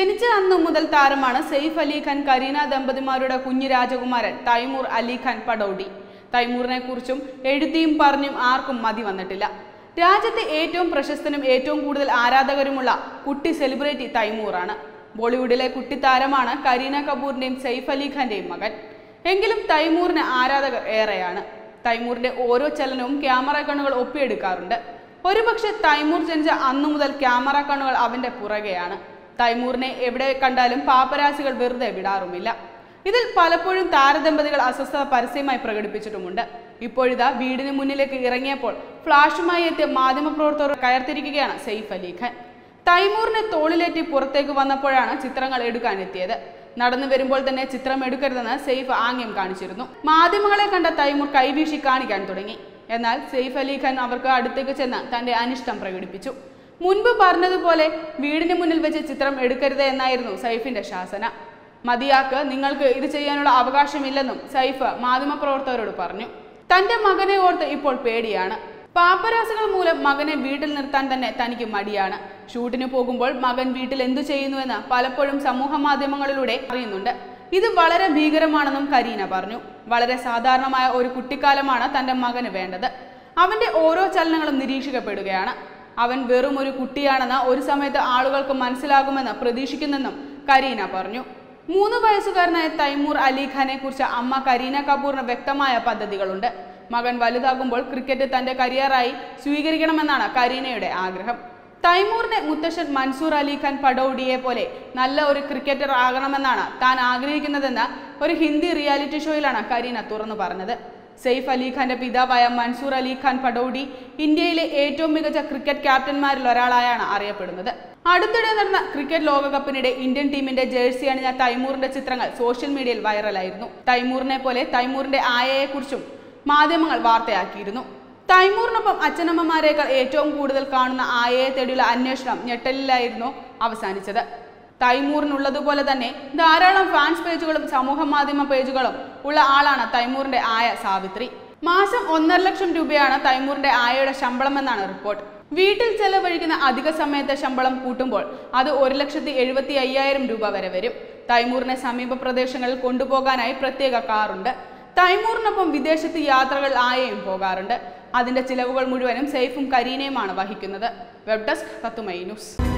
ജനിച്ച അന്നു മുതൽ താരമാണ് സെയ്ഫ് അലി ഖാൻ കരീന ദമ്പതിമാരുടെ കുഞ്ഞു രാജകുമാരൻ തൈമൂർ അലി ഖാൻ പടൌഡി തൈമൂറിനെ കുറിച്ചും എഴുതിയും പറഞ്ഞും ആർക്കും മതി വന്നിട്ടില്ല രാജ്യത്തെ ഏറ്റവും പ്രശസ്തനും ഏറ്റവും കൂടുതൽ ആരാധകരുമുള്ള കുട്ടി സെലിബ്രിറ്റി തൈമൂറാണ് ബോളിവുഡിലെ കുട്ടിത്താരമാണ് കരീന കപൂറിന്റെയും സെയ്ഫ് അലി ഖാന്റെയും മകൻ എങ്കിലും തൈമൂറിന് ആരാധകർ ഏറെയാണ് തൈമൂറിന്റെ ഓരോ ചലനവും ക്യാമറ കണ്ണുകൾ ഒപ്പിയെടുക്കാറുണ്ട് ഒരുപക്ഷെ തൈമൂർ ജനിച്ച അന്നു മുതൽ ക്യാമറ കണ്ണുകൾ അവന്റെ പുറകെയാണ് തൈമൂറിനെ എവിടെ കണ്ടാലും പാപ്പരാശികൾ വെറുതെ വിടാറുമില്ല ഇതിൽ പലപ്പോഴും താരദമ്പതികൾ അസ്വസ്ഥത പരസ്യമായി പ്രകടിപ്പിച്ചിട്ടുമുണ്ട് ഇപ്പോഴിതാ വീടിന് മുന്നിലേക്ക് ഇറങ്ങിയപ്പോൾ ഫ്ലാഷുമായി എത്തിയ മാധ്യമപ്രവർത്തകർ കയർത്തിരിക്കുകയാണ് സെയ്ഫ് അലി ഖാൻ തൈമൂറിനെ തോളിലേറ്റി പുറത്തേക്ക് വന്നപ്പോഴാണ് ചിത്രങ്ങൾ എടുക്കാൻ എത്തിയത് നടന്നു വരുമ്പോൾ തന്നെ ചിത്രം എടുക്കരുതെന്ന് സെയ്ഫ് ആംഗ്യം കാണിച്ചിരുന്നു മാധ്യമങ്ങളെ കണ്ട തൈമൂർ കൈവീശി കാണിക്കാൻ തുടങ്ങി എന്നാൽ സെയ്ഫ് അലി ഖാൻ അവർക്ക് അടുത്തേക്ക് ചെന്ന് തന്റെ അനിഷ്ടം പ്രകടിപ്പിച്ചു മുൻപ് പറഞ്ഞതുപോലെ വീടിന് മുന്നിൽ വെച്ച് ചിത്രം എടുക്കരുത് എന്നായിരുന്നു സൈഫിന്റെ ശാസന മതിയാക്ക് നിങ്ങൾക്ക് ഇത് ചെയ്യാനുള്ള അവകാശമില്ലെന്നും സൈഫ് മാധ്യമപ്രവർത്തകരോട് പറഞ്ഞു തന്റെ മകനെ ഓർത്ത് ഇപ്പോൾ പേടിയാണ് പാപ്പരാസുകൾ മൂലം മകനെ വീട്ടിൽ നിർത്താൻ തന്നെ തനിക്ക് മടിയാണ് ഷൂട്ടിന് പോകുമ്പോൾ മകൻ വീട്ടിൽ എന്തു ചെയ്യുന്നുവെന്ന് പലപ്പോഴും സമൂഹ മാധ്യമങ്ങളിലൂടെ അറിയുന്നുണ്ട് ഇത് വളരെ ഭീകരമാണെന്നും കരീന പറഞ്ഞു വളരെ സാധാരണമായ ഒരു കുട്ടിക്കാലമാണ് തന്റെ മകന് വേണ്ടത് അവന്റെ ഓരോ ചലനങ്ങളും നിരീക്ഷിക്കപ്പെടുകയാണ് അവൻ വെറും ഒരു കുട്ടിയാണെന്ന് ഒരു സമയത്ത് ആളുകൾക്ക് മനസ്സിലാകുമെന്ന് പ്രതീക്ഷിക്കുന്നെന്നും കരീന പറഞ്ഞു മൂന്ന് വയസ്സുകാരനായ തൈമൂർ അലി ഖാനെ കുറിച്ച് അമ്മ കരീന കപൂറിന് വ്യക്തമായ പദ്ധതികളുണ്ട് മകൻ വലുതാകുമ്പോൾ ക്രിക്കറ്റ് തന്റെ കരിയറായി സ്വീകരിക്കണമെന്നാണ് കരീനയുടെ ആഗ്രഹം തൈമൂറിന്റെ മുത്തശ്ശൻ മൻസൂർ അലി ഖാൻ പടൌഡിയെ പോലെ നല്ല ഒരു ക്രിക്കറ്റർ ആകണമെന്നാണ് താൻ ആഗ്രഹിക്കുന്നതെന്ന് ഒരു ഹിന്ദി റിയാലിറ്റി ഷോയിലാണ് കരീന തുറന്നു പറഞ്ഞത് സെയ്ഫ് അലി ഖാന്റെ പിതാവായ മൻസൂർ അലി ഖാൻ പടൌഡി ഇന്ത്യയിലെ ഏറ്റവും മികച്ച ക്രിക്കറ്റ് ക്യാപ്റ്റന്മാരിൽ ഒരാളായാണ് അറിയപ്പെടുന്നത് അടുത്തിടെ നടന്ന ക്രിക്കറ്റ് ലോകകപ്പിനിടെ ഇന്ത്യൻ ടീമിന്റെ ജേഴ്സി അണിഞ്ഞ തൈമൂറിന്റെ ചിത്രങ്ങൾ സോഷ്യൽ മീഡിയയിൽ വൈറലായിരുന്നു തൈമൂറിനെ പോലെ തൈമൂറിന്റെ ആയയെക്കുറിച്ചും മാധ്യമങ്ങൾ വാർത്തയാക്കിയിരുന്നു തൈമൂറിനൊപ്പം അച്ഛനമ്മമാരേക്കാൾ ഏറ്റവും കൂടുതൽ കാണുന്ന ആയയെ തേടിയുള്ള അന്വേഷണം ഞെട്ടലിലായിരുന്നു അവസാനിച്ചത് തൈമൂറിനുള്ളതുപോലെ തന്നെ ധാരാളം ഫാൻസ് പേജുകളും സമൂഹ മാധ്യമ പേജുകളും ഉള്ള ആളാണ് തൈമൂറിന്റെ ആയ സാവിത്രി മാസം ഒന്നര ലക്ഷം രൂപയാണ് തൈമൂറിന്റെ ആയയുടെ ശമ്പളം എന്നാണ് റിപ്പോർട്ട് വീട്ടിൽ ചെലവഴിക്കുന്ന അധിക സമയത്തെ ശമ്പളം കൂട്ടുമ്പോൾ അത് ഒരു ലക്ഷത്തി എഴുപത്തി അയ്യായിരം രൂപ വരെ വരും തൈമൂറിനെ സമീപ പ്രദേശങ്ങളിൽ കൊണ്ടുപോകാനായി പ്രത്യേക കാറുണ്ട് തൈമൂറിനൊപ്പം വിദേശത്ത് യാത്രകൾ ആയയും പോകാറുണ്ട് അതിന്റെ ചിലവുകൾ മുഴുവനും സെയ്ഫും കരീനയുമാണ് വഹിക്കുന്നത് വെബ് ഡെസ്ക് തത്തുമൈ ന്യൂസ്